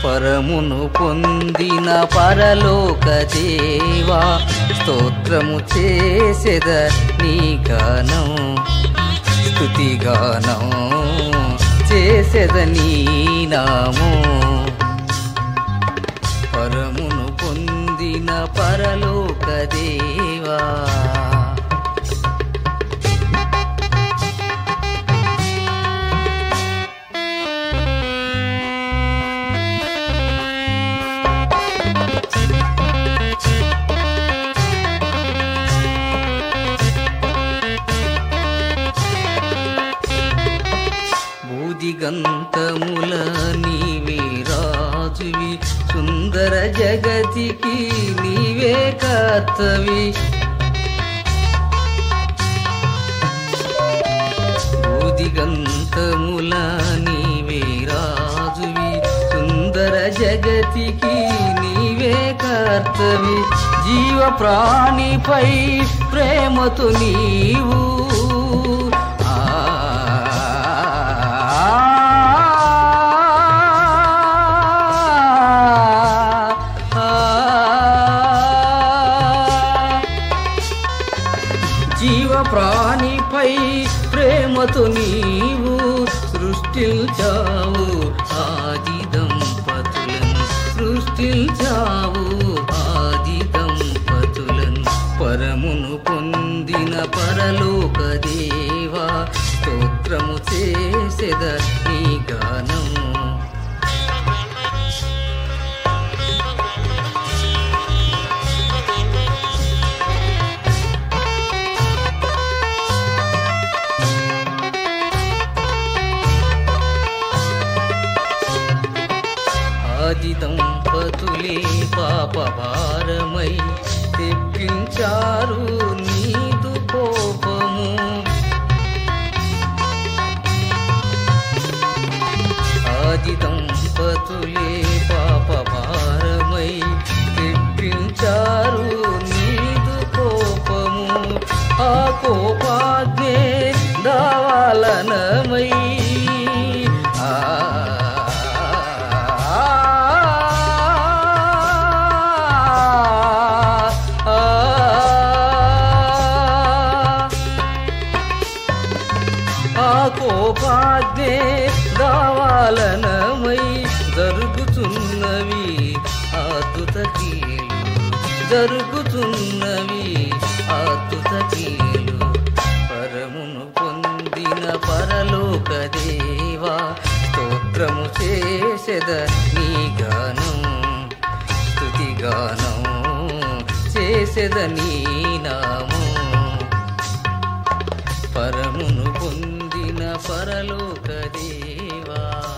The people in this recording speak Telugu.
పరమును పొందిన పరలోక దేవా స్తోత్రము చేసెద నీ గానం స్తుతిగానం చేసెద నీ నామో పరమును పొందిన పరలోక దేవా బూదిగంతముల నీవే రాజువి సుందర జగతికి నీవే కర్తవి బూదిగంతముల నీవే రాజువి సుందర జగతికి నీవే కర్తవి జీవ ప్రాణిపై ప్రేమతో నీవు ఆ జీవ ప్రాణిపై ప్రేమతో నీవు సృష్టించావు ఆది దంపతులను సృష్టించావు ఆది దంపతులను పరమును పొందిన పరలోక దేవా స్తోత్రము చేసెద నీ గానం ఆది దంపతులే పాప భారమై తెప్పించారు నీదు కోపము ఆది దంపతులే పాప భారమై తెప్పించారు నీదు కోపము ఆ కోపాగ్నే దావాలనమై ఆ ఆ కోపాగ్నే దావాలనమై జరుగుతున్నవి ఆతుత కీలు జరుగుతున్నవి ఆతుత కీలు పరమును పొందిన పరలోక దేవా స్తోత్రము చేసెద నీ గానం స్తుతిగానం చేసెద నీ నామం పరమును పొందిన పరలోక దేవా